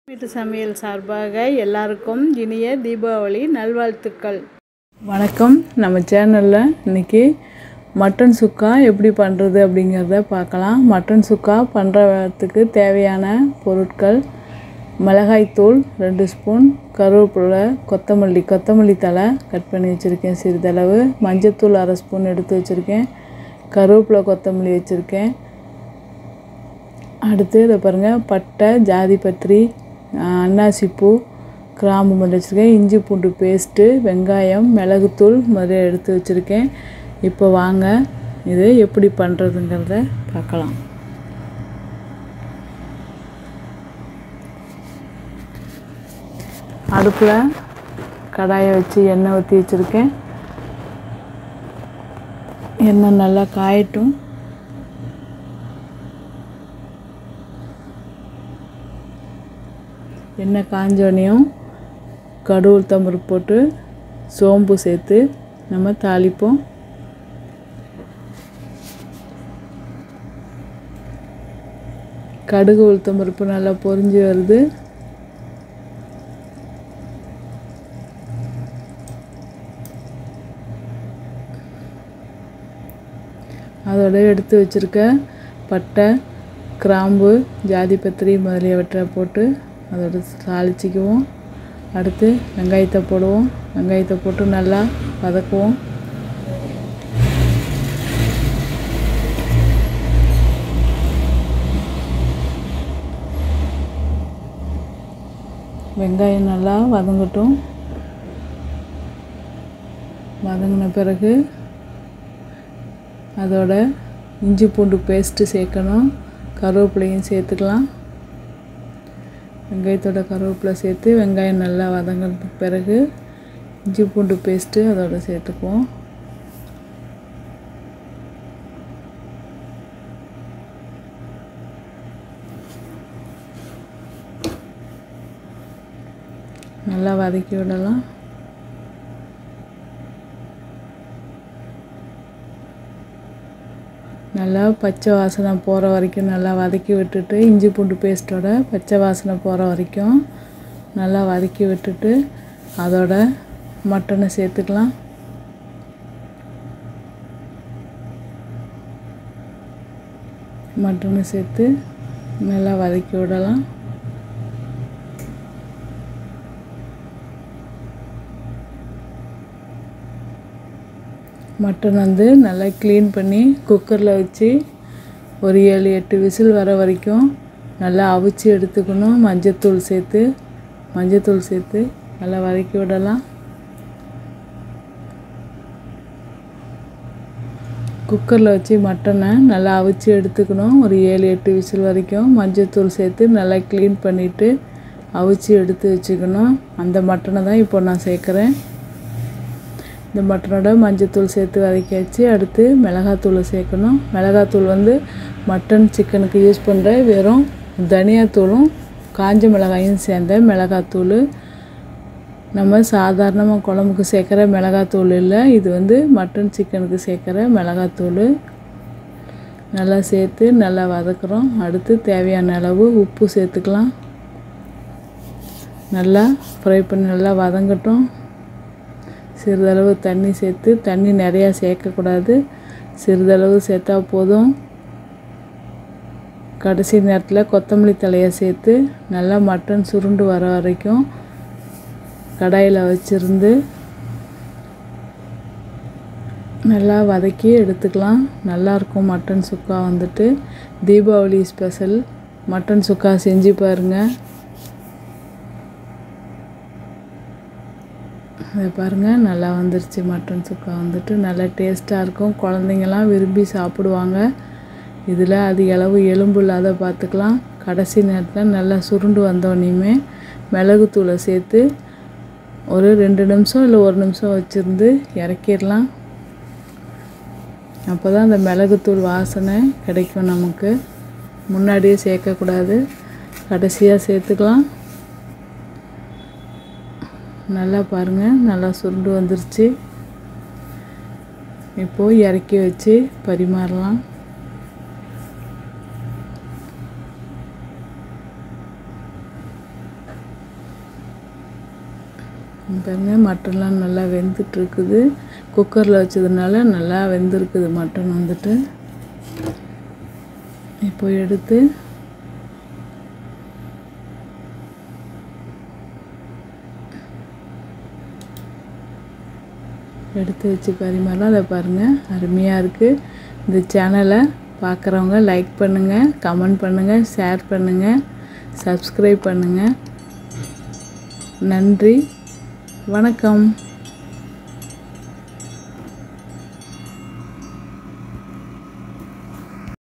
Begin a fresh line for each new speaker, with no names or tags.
வீட்டு சமையல் சார்பாக எல்லாருக்கும் இனிய தீபாவளி நல்வாழ்த்துக்கள் வணக்கம் நம்ம சேனலில் இன்றைக்கி மட்டன் சுக்கா எப்படி பண்ணுறது அப்படிங்கிறத பார்க்கலாம் மட்டன் சுக்கா பண்ணுறதுக்கு தேவையான பொருட்கள் மிளகாய்த்தூள் ரெண்டு ஸ்பூன் கருவேப்பிலை கொத்தமல்லி கொத்தமல்லி தழை கட் பண்ணி வச்சுருக்கேன் சிறிதளவு மஞ்சத்தூள் அரை ஸ்பூன் எடுத்து வச்சுருக்கேன் கருவேப்பிலை கொத்தமல்லி வச்சுருக்கேன் அடுத்து இதை பாருங்கள் பட்டை ஜாதி பத்திரி அன்னாசிப்பூ கிராம்பு மட்டும் வச்சுருக்கேன் இஞ்சி பூண்டு பேஸ்ட்டு வெங்காயம் மிளகுத்தூள் முதல்ல எடுத்து வச்சுருக்கேன் இப்போ வாங்க இது எப்படி பண்ணுறதுங்கிறத பார்க்கலாம் அடுப்பில் கடாயை வச்சு எண்ணெய் ஊற்றி வச்சுருக்கேன் எண்ணெய் நல்லா காயட்டும் எண்ணெய் காஞ்சோனையும் கடுகு உளுத்தம்பருப்பு போட்டு சோம்பு சேர்த்து நம்ம தாளிப்போம் கடுகு உளுத்தம்பருப்பு நல்லா பொரிஞ்சு வருது அதோட எடுத்து வச்சுருக்க பட்டை கிராம்பு ஜாதிபத்திரி முதலியவற்றை போட்டு அதோட தாளிச்சிக்குவோம் அடுத்து வெங்காயத்தை போடுவோம் வெங்காயத்தை போட்டு நல்லா வதக்குவோம் வெங்காயம் நல்லா வதங்கட்டும் வதங்கின பிறகு அதோட இஞ்சி பூண்டு பேஸ்ட்டு சேர்க்கணும் கருவேப்பிலையும் சேர்த்துக்கலாம் வெங்காயத்தோட கருவேப்பிலை சேர்த்து வெங்காயம் நல்லா வதங்கினதுக்கு பிறகு இஞ்சி பூண்டு பேஸ்ட்டு அதோட சேர்த்துக்குவோம் நல்லா வதக்கி விடலாம் நல்லா பச்சை வாசனை போகிற வரைக்கும் நல்லா வதக்கி விட்டுட்டு இஞ்சி பூண்டு பேஸ்ட்டோட பச்சை வாசனை போகிற வரைக்கும் நல்லா வதக்கி விட்டுட்டு அதோட மட்டனை சேர்த்துக்கலாம் மட்டனை சேர்த்து நல்லா வதக்கி விடலாம் மட்டன் வந்து நல்லா க்ளீன் பண்ணி குக்கரில் வச்சு ஒரு ஏழு எட்டு விசில் வர வரைக்கும் நல்லா அவிச்சு எடுத்துக்கணும் மஞ்சத்தூள் சேர்த்து மஞ்சத்தூள் சேர்த்து நல்லா வதக்கி விடலாம் குக்கரில் வச்சு மட்டனை நல்லா அவிச்சு எடுத்துக்கணும் ஒரு ஏழு எட்டு விசில் வரைக்கும் மஞ்சத்தூள் சேர்த்து நல்லா க்ளீன் பண்ணிவிட்டு அவிச்சு எடுத்து வச்சுக்கணும் அந்த மட்டனை தான் இப்போ நான் சேர்க்குறேன் இந்த மட்டனோட மஞ்சத்தூள் சேர்த்து வதக்கியாச்சு அடுத்து மிளகாத்தூளை சேர்க்கணும் மிளகாத்தூள் வந்து மட்டன் சிக்கனுக்கு யூஸ் பண்ணுற வெறும் தனியாத்தூளும் காஞ்ச மிளகாயும் சேர்ந்த மிளகாத்தூள் நம்ம சாதாரணமாக குழம்புக்கு சேர்க்குற மிளகாத்தூள் இல்லை இது வந்து மட்டன் சிக்கனுக்கு சேர்க்குற மிளகாத்தூள் நல்லா சேர்த்து நல்லா வதக்குறோம் அடுத்து தேவையான அளவு உப்பு சேர்த்துக்கலாம் நல்லா ஃப்ரை பண்ணி நல்லா வதங்கட்டும் சிறிதளவு தண்ணி சேர்த்து தண்ணி நிறையா சேர்க்கக்கூடாது சிறிதளவு சேர்த்தா போதும் கடைசி நேரத்தில் கொத்தமல்லி தலையை சேர்த்து நல்லா மட்டன் சுருண்டு வர வரைக்கும் கடாயில் வச்சுருந்து நல்லா வதக்கி எடுத்துக்கலாம் நல்லாயிருக்கும் மட்டன் சுக்கா வந்துட்டு தீபாவளி ஸ்பெஷல் மட்டன் சுக்கா செஞ்சு பாருங்கள் அதை பாருங்கள் நல்லா வந்துருச்சு மட்டன் சுக்கா வந்துட்டு நல்லா டேஸ்ட்டாக இருக்கும் குழந்தைங்கள்லாம் விரும்பி சாப்பிடுவாங்க இதில் அதிக அளவு எலும்பு இல்லாத பார்த்துக்கலாம் கடைசி நேரத்தில் நல்லா சுருண்டு வந்தோடனையுமே மிளகுத்தூளை சேர்த்து ஒரு ரெண்டு நிமிஷம் இல்லை ஒரு நிமிஷம் வச்சுருந்து இறக்கிடலாம் அப்போ தான் அந்த மிளகுத்தூள் வாசனை கிடைக்கும் நமக்கு முன்னாடியே சேர்க்கக்கூடாது கடைசியாக சேர்த்துக்கலாம் நல்லா பாருங்கள் நல்லா சுருண்டு வந்துருச்சு இப்போது இறக்கி வச்சு பரிமாறலாம் இங்க பாருங்க மட்டன்லாம் நல்லா வெந்துட்டுருக்குது குக்கரில் வச்சதுனால நல்லா வெந்திருக்குது மட்டன் வந்துட்டு இப்போ எடுத்து எடுத்து வச்சு பரிமாறலாம் அதை பாருங்கள் அருமையாக இருக்குது இந்த சேனலை பார்க்குறவங்க லைக் பண்ணுங்கள் கமெண்ட் பண்ணுங்கள் ஷேர் பண்ணுங்கள் சப்ஸ்கிரைப் பண்ணுங்கள் நன்றி வணக்கம்